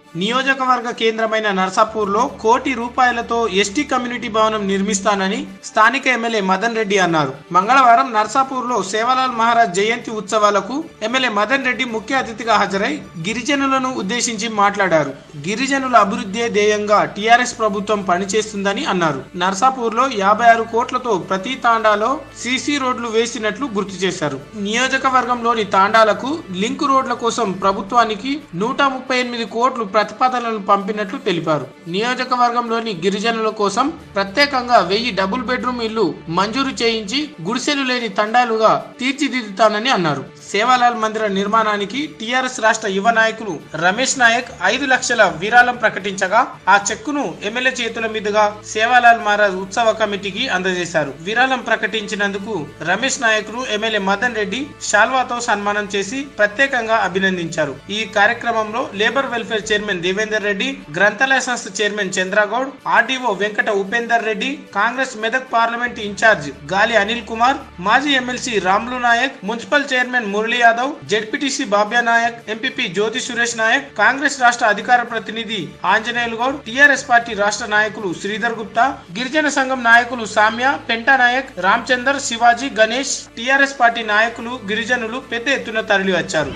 నియోజకవర్గ కేంద్రమైన నర్సాపూర్లో కోటి రూపాయలతో ఎస్టీ కమ్యూనిటీ భవనం నిర్మిస్తానని స్థానిక ఎమ్మెల్యే మదన్ రెడ్డి అన్నారు మంగళవారం నర్సాపూర్లో సేవలాల్ మహారాజ్ జయంతి ఉత్సవాలకు ఎమ్మెల్యే మదన్ రెడ్డి ముఖ్య అతిథిగా హాజరై గిరిజనులను ఉద్దేశించి మాట్లాడారు గిరిజనుల అభివృద్ధి ధ్యేయంగా టీఆర్ఎస్ ప్రభుత్వం పనిచేస్తుందని అన్నారు నర్సాపూర్లో యాభై ఆరు కోట్లతో ప్రతి తాండాలో సీసీ రోడ్లు వేసినట్లు గుర్తు చేశారు నియోజకవర్గంలోని తాండాలకు లింక్ రోడ్ల కోసం ప్రభుత్వానికి నూట ముప్పై ఎనిమిది కోట్లు ప్రతిపాదనలు పంపినట్లు తెలిపారు నియోజకవర్గంలోని గిరిజనుల కోసం ప్రత్యేకంగా వెయ్యి డబుల్ బెడ్రూమ్ ఇల్లు మంజూరు చేయించి గుడిసెలు లేని తండాలుగా తీర్చిదిద్దుతానని అన్నారు సేవాలాల్ మందిర నిర్మాణానికి టీఆర్ఎస్ రాష్ట్ర యువ నాయకులు రమేష్ నాయక్ ఐదు లక్షల విరాళం ప్రకటించగా ఆ చెక్కును ఎమ్మెల్యే చేతుల మీదుగా సేవాలాల్ మహారాజ్ ఉత్సవ కమిటీకి అందజేశారు విరాళం ప్రకటించినందుకు రమేష్ నాయకులు ఎమ్మెల్యే మదన్ రెడ్డి శాల్వాతో సన్మానం చేసి ప్రత్యేకంగా అభినందించారు ఈ కార్యక్రమంలో labour welfare chairman Devender Reddy గ్రంథాలయ సంస్థ chairman Chandragoud RDO Venkata Upender Reddy Congress Medak parliament in charge Gali Anil Kumar మాజీ MLC Ramulu Naik municipal chairman Murali Yadav ZPTC Babya Naik MPP Jyothi Suresh Naik Congress రాష్ట్ర అధికార ప్రతినిధి ఆంజనేయులు గౌడ్ టీఆర్ఎస్ పార్టీ రాష్ట్ర నాయకులు శ్రీధర్ గుప్తా గిరిజన సంఘం నాయకులు సామ్య పెంటా నాయక్ రామచందర్ శివాజీ గణేష్ టీఆర్ఎస్ పార్టీ నాయకులు గిరిజనులు పెద్ద ఎత్తున తరలి వచ్చారు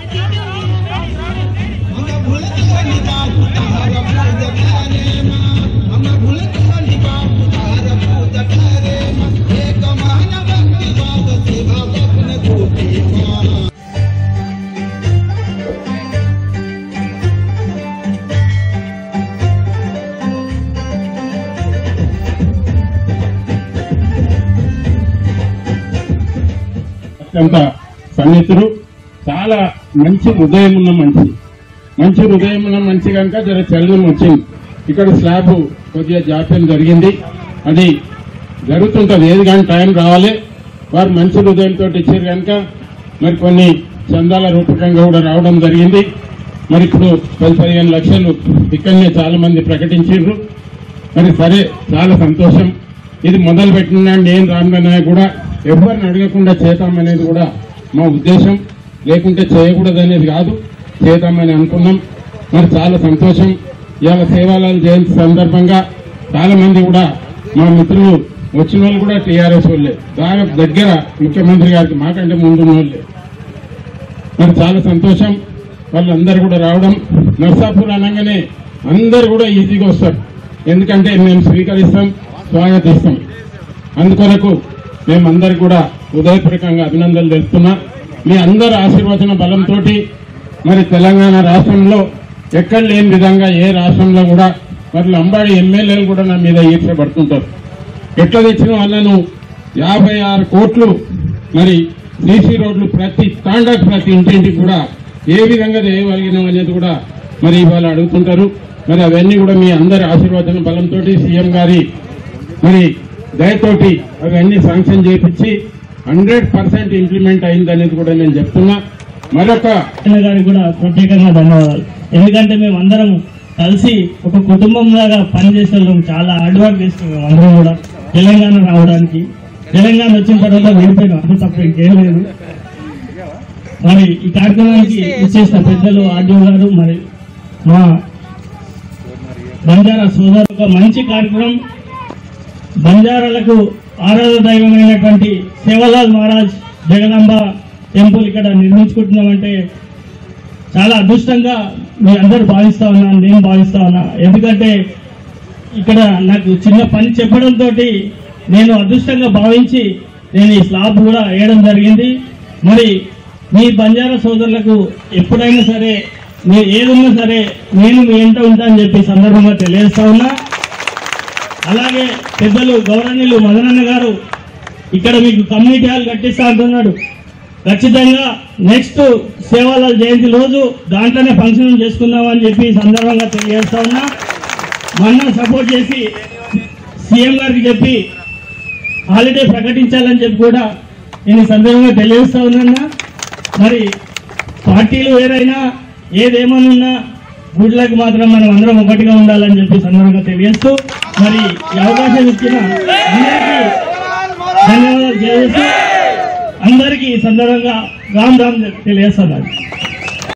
అత్యంత సన్నిహితుడు చాలా మంచి హృదయం ఉన్న మనిషి మంచి హృదయం ఉన్న మనిషి కనుక జర చల్లం వచ్చింది ఇక్కడ స్లాబ్ కొద్దిగా జాప్యం జరిగింది అది జరుగుతుంటది ఏది కానీ టైం రావాలి వారు మంచి హృదయంతో ఇచ్చారు కనుక మరి కొన్ని చందాల రూపకంగా కూడా రావడం జరిగింది మరి ఇప్పుడు పది పదిహేను లక్షలు ఇక్కడనే చాలా మంది ప్రకటించారు మరి సరే చాలా సంతోషం ఇది మొదలు పెట్టిన నేను రానున్నా కూడా ఎవరిని అడగకుండా చేద్దామనేది కూడా మా ఉద్దేశం లేకుంటే చేయకూడదు అనేది కాదు చేద్దామని అనుకున్నాం మరి చాలా సంతోషం ఇవాళ సేవాలాల్ జయంతి సందర్భంగా చాలా మంది కూడా మా మిత్రులు వచ్చిన వాళ్ళు కూడా టీఆర్ఎస్ వాళ్ళే బాగా దగ్గర ముఖ్యమంత్రి గారికి మాకంటే ముందున్న వాళ్ళే మరి చాలా సంతోషం వాళ్ళందరూ కూడా రావడం నర్సాపూర్ అనగానే అందరు కూడా ఈజీగా వస్తారు ఎందుకంటే మేము స్వీకరిస్తాం స్వాగతిస్తాం అందుకొరకు మేమందరికి కూడా హృదయపూర్వకంగా అభినందనలు తెలుపుతున్నా మీ అందరి ఆశీర్వచన బలంతో మరి తెలంగాణ రాష్ట్రంలో ఎక్కడ లేని విధంగా ఏ రాష్ట్రంలో కూడా మరి లంబాడి ఎమ్మెల్యేలు కూడా నా మీద ఈర్చబడుతుంటారు ఎట్లా తెచ్చిన వాళ్ళను యాభై ఆరు కోట్లు మరి సీసీ రోడ్లు ప్రతి తాండాకు ప్రతి ఇంటింటికి కూడా ఏ విధంగా చేయగలిగినాం అనేది కూడా మరి ఇవాళ అడుగుతుంటారు మరి అవన్నీ కూడా మీ అందరి ఆశీర్వాదన బలంతో సీఎం గారి మరి దయతోటి అవన్నీ శాంక్షన్ చేపించి హండ్రెడ్ పర్సెంట్ ఇంప్లిమెంట్ అయిందనేది కూడా నేను చెప్తున్నా మరొక అన్న గారికి కూడా ప్రత్యేకంగా ధన్యవాదాలు ఎందుకంటే మేము అందరం కలిసి ఒక కుటుంబం లాగా పనిచేసే వాళ్ళం చాలా హార్డ్ వర్క్ చేస్తున్నాం అందరం కూడా తెలంగాణ రావడానికి తెలంగాణ వచ్చిన తర్వాత వెళ్ళిపోయినాం అంత తప్ప ఇంకేం లేదు మరి ఈ కార్యక్రమానికి ఇచ్చేసిన పెద్దలు ఆర్డీఓ గారు మరి మా బంజారా సోదరు ఒక మంచి కార్యక్రమం బంజారాలకు ఆరాధ దైవమైనటువంటి సేవలాల్ మహారాజ్ జగదాంబ టెంపుల్ ఇక్కడ నిర్మించుకుంటున్నామంటే చాలా అదృష్టంగా మీ అందరూ భావిస్తా ఉన్నాను నేను భావిస్తా ఉన్నా ఎందుకంటే ఇక్కడ నాకు చిన్న పని చెప్పడంతో నేను అదృష్టంగా భావించి నేను ఈ స్లాబ్ కూడా వేయడం జరిగింది మరి మీ బంజారా సోదరులకు ఎప్పుడైనా సరే మీరు ఏదున్నా సరే నేను మీ ఎంట ఉంటా అని చెప్పి సందర్భంగా తెలియజేస్తా ఉన్నా అలాగే పెద్దలు గౌరవనీయులు మదనన్న గారు ఇక్కడ మీకు కమ్యూనిటీ హాల్ కట్టిస్తా అంటున్నాడు ఖచ్చితంగా నెక్స్ట్ సేవాలాల్ జయంతి రోజు దాంట్లోనే ఫంక్షన్ చేసుకుందాం అని చెప్పి ఈ సందర్భంగా తెలియజేస్తా ఉన్నా మొన్న సపోర్ట్ చేసి సీఎం గారికి చెప్పి హాలిడే ప్రకటించాలని చెప్పి కూడా నేను ఈ సందర్భంగా తెలియజేస్తా ఉన్నా మరి పార్టీలు వేరైనా ఏదేమనున్నా గుడ్లకు మాత్రం మనం అందరం ఒకటిగా ఉండాలని చెప్పి సందర్భంగా తెలియజేస్తూ మరి ఈ అవకాశం ఇచ్చిన అందరికీ ధన్యవాదాలు తెలియజేస్తూ అందరికీ ఈ సందర్భంగా రామ్ రామ్ తెలియజేస్తున్నాను